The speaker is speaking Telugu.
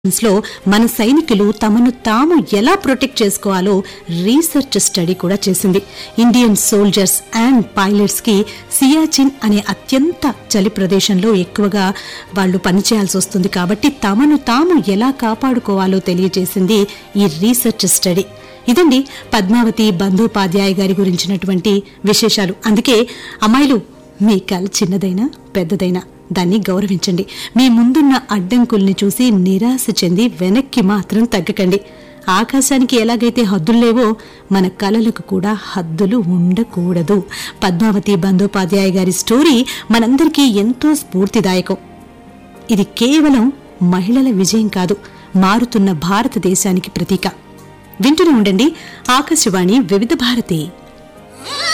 లో మన సైనికులు తమను తాము ఎలా ప్రొటెక్ట్ చేసుకోవాలో రీసెర్చ్ స్టడీ కూడా చేసింది ఇండియన్ సోల్జర్స్ అండ్ పైలట్స్ కి సియాచిన్ అనే అత్యంత చలి ప్రదేశంలో ఎక్కువగా వాళ్ళు పనిచేయాల్సి వస్తుంది కాబట్టి తమను తాము ఎలా కాపాడుకోవాలో తెలియజేసింది ఈ రీసెర్చ్ స్టడీ ఇదండి పద్మావతి బంధోపాధ్యాయ గారి గురించినటువంటి విశేషాలు అందుకే అమ్మాయిలు మీ కళ చిన్నదైనా పెద్దదైనా దాన్ని గౌరవించండి మీ ముందున్న అడ్డంకుల్ని చూసి నిరాశ చెంది వెనక్కి మాత్రం తగ్గకండి ఆకాశానికి ఎలాగైతే హద్దులు లేవో మన కళలకు కూడా హద్దులు ఉండకూడదు పద్మావతి బందోపాధ్యాయ గారి స్టోరీ మనందరికీ ఎంతో స్ఫూర్తిదాయకం ఇది కేవలం మహిళల విజయం కాదు మారుతున్న భారతదేశానికి ప్రతీక వింటూనే ఉండండి ఆకాశవాణి వివిధ భారతి